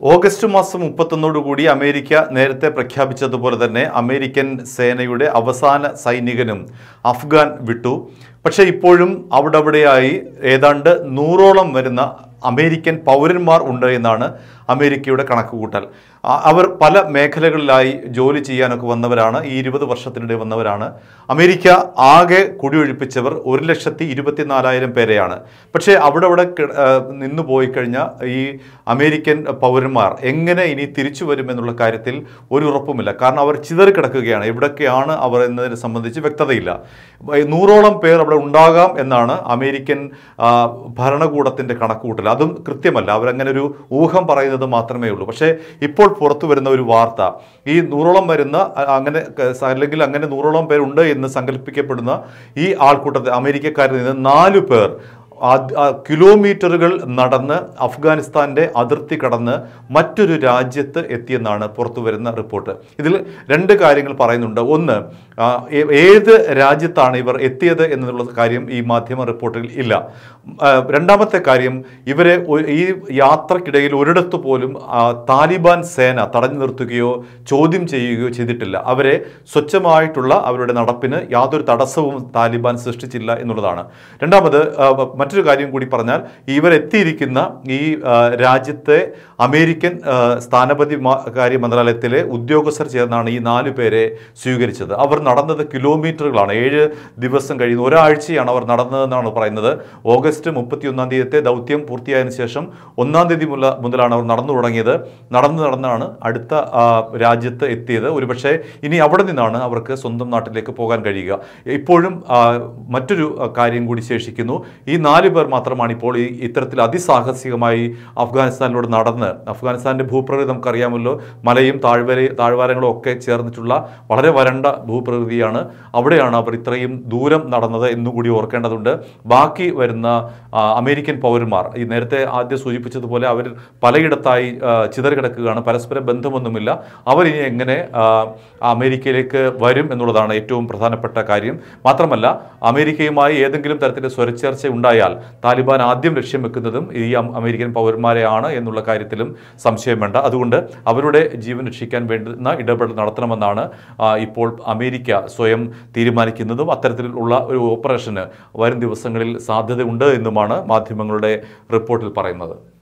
August മാസം മുപ്പത്തൊന്നോടുകൂടി America നേരത്തെ പ്രഖ്യാപിച്ചതുപോലെ തന്നെ അമേരിക്കൻ സേനയുടെ അവസാന സൈനികനും അഫ്ഗാൻ വിട്ടു പക്ഷേ ഇപ്പോഴും അവിടെ അവിടെയായി ഏതാണ്ട് നൂറോളം വരുന്ന അമേരിക്കൻ പൗരന്മാർ ഉണ്ട് എന്നാണ് അമേരിക്കയുടെ കണക്കുകൂട്ടൽ ആ- അവർ പല മേഖലകളിലായി ജോലി ചെയ്യാനൊക്കെ വന്നവരാണ് ഈ ഇരുപത് വർഷത്തിനിടെ വന്നവരാണ് അമേരിക്ക ആകെ കുടിയൊഴിപ്പിച്ചവർ ഒരു ലക്ഷത്തി ഇരുപത്തിനാലായിരം പേരെയാണ് പക്ഷേ അവിടെ അവിടെ കി- ആ, നിന്ന് പോയി കഴിഞ്ഞാൽ ഈ അമേരിക്കൻ പൗരന്മാർ എങ്ങനെ ഇനി തിരിച്ചു വരുമെന്നുള്ള കാര്യത്തിൽ ഒരു ഉറപ്പുമില്ല കാരണം അവർ ചിതറിക്കിടക്കുകയാണ് എവിടൊക്കെയാണ് അവർ എന്നതിനെ സംബന്ധിച്ച് വ്യക്തതയില്ല ഈ നൂറോളം പേർ അവിടെ ഉണ്ടാകാം എന്നാണ് അമേരിക്കൻ ആ, ഭരണകൂടത്തിൻ്റെ കണക്കുകൂട്ടൽ അതും കൃത്യമല്ല അവരങ്ങനെ ഒരു ഊഹം പറയുന്നത് മാത്രമേ ഉള്ളൂ പക്ഷേ ഇപ്പോൾ പുറത്തു വരുന്ന ഒരു വാർത്ത ഈ നൂറോളം വരുന്ന അ- അങ്ങനെ ക- സ- അല്ലെങ്കിൽ അങ്ങനെ നൂറോളം പേരുണ്ട് എന്ന് സങ്കല്പിക്കപ്പെടുന്ന ഈ ആൾക്കൂട്ടത്തിൽ അമേരിക്കക്കാരിൽ നിന്ന് നാലു പേർ ആ- ആ കിലോമീറ്ററുകൾ നടന്ന് അഫ്ഗാനിസ്ഥാന്റെ അതിർത്തി കടന്ന് മറ്റൊരു രാജ്യത്ത് എത്തിയെന്നാണ് പുറത്തു വരുന്ന റിപ്പോർട്ട് ഇതിൽ രണ്ട് കാര്യങ്ങൾ പറയുന്നുണ്ട് ഒന്ന് ആ, ഏ- ഏത് രാജ്യത്താണ് ഇവർ എത്തിയത് എന്നുള്ള കാര്യം ഈ മാധ്യമ റിപ്പോർട്ടിൽ ഇല്ല ആ, രണ്ടാമത്തെ കാര്യം ഇവരെ ഒ- ഈ യാത്രക്കിടയിൽ ഒരിടത്ത് പോലും ആ, താലിബാൻ സേന തടഞ്ഞു നിർത്തുകയോ ചോദ്യം ചെയ്യുകയോ ചെയ്തിട്ടില്ല അവരെ സ്വച്ഛമായിട്ടുള്ള അവരുടെ നടപ്പിന് യാതൊരു തടസ്സവും താലിബാൻ സൃഷ്ടിച്ചില്ല എന്നുള്ളതാണ് രണ്ടാമത് ആ, മറ്റൊരു കാര്യം കൂടി പറഞ്ഞാൽ ഇവരെത്തിയിരിക്കുന്ന ഈ ആ, രാജ്യത്തെ അമേരിക്കൻ ആ, സ്ഥാനപതി മാ- കാര്യ മന്ത്രാലയത്തിലെ ഉദ്യോഗസ്ഥർ ചേർന്നാണ് ഈ നാലു പേരെ സ്വീകരിച്ചത് അവർ നടന്നത് കിലോമീറ്ററുകളാണ് ഏഴ് ദിവസം കഴിയുന്നു ഒരാഴ്ചയാണ് അവർ നടന്നതെന്നാണ് പറയുന്നത് ഓഗസ്റ്റ് മുപ്പത്തിയൊന്നാം തീയതിയത്തെ ദൗത്യം പൂർത്തിയായതിനു ശേഷം ഒന്നാം തീയതി മുതല മുതലാണ് അവർ നടന്നു തുടങ്ങിയത് നടന്നു നടന്നാണ് അടുത്ത ആ, രാജ്യത്ത് എത്തിയത് ഒരുപക്ഷെ ഇനി അവിടെ നിന്നാണ് അവർക്ക് സ്വന്തം നാട്ടിലേക്ക് പോകാൻ കഴിയുക ഇപ്പോഴും ആ, മറ്റൊരു ആ, കാര്യം കൂടി ശേഷിക്കുന്നു ഈ നാല് പേർ മാത്രമാണ് ഇപ്പോൾ ഈ ഇത്തരത്തിൽ അതിസാഹസികമായി അഫ്ഗാനിസ്ഥാനിലൂടെ നടന്ന് അഫ്ഗാനിസ്ഥാന്റെ ഭൂപ്രകൃതി നമുക്കറിയാമല്ലോ മലയും താഴ്വര താഴ്വാരങ്ങളും ഒക്കെ ചേർന്നിട്ടുള്ള വളരെ വരണ്ട ഭൂപ്രകൃതിയാണ് അവിടെയാണ് അവർ ഇത്രയും ദൂരം നടന്നത് എന്നുകൂടി ഓർക്കേണ്ടതുണ്ട് ബാക്കി വരുന്ന ആ, അമേരിക്കൻ പൗരന്മാർ ഈ നേരത്തെ ആദ്യം സൂചിപ്പിച്ചതുപോലെ അവർ പലയിടത്തായി ആ, ചിതറിക്കിടക്കുകയാണ് പരസ്പര ബന്ധമൊന്നുമില്ല അവരിനി എങ്ങനെ ആ, അമേരിക്കയിലേക്ക് വരും എന്നുള്ളതാണ് ഏറ്റവും പ്രധാനപ്പെട്ട കാര്യം മാത്രമല്ല അമേരിക്കയുമായി ഏതെങ്കിലും തരത്തിലെ സ്വരച്ചേർച്ച ഉണ്ടായാൽ താലിബാൻ ആദ്യം ലക്ഷ്യം വെക്കുന്നതും ഈ അം- അമേരിക്കൻ പൗരന്മാരെയാണ് എന്നുള്ള കാര്യത്തിലും സംശയം വേണ്ട അതുകൊണ്ട് അവരുടെ ജീവൻ രക്ഷിക്കാൻ വേണ്ടുന്ന ഇടപെടൽ നടത്തണമെന്നാണ് ആ, ഇപ്പോൾ അമേരിക്ക സ്വയം തീരുമാനിക്കുന്നതും അത്തരത്തിലുള്ള ഒരു ഓപ്പറേഷന് വരും ദിവസങ്ങളിൽ സാധ്യതയുണ്ട് എന്നുമാണ് മാധ്യമങ്ങളുടെ റിപ്പോർട്ടിൽ പറയുന്നത്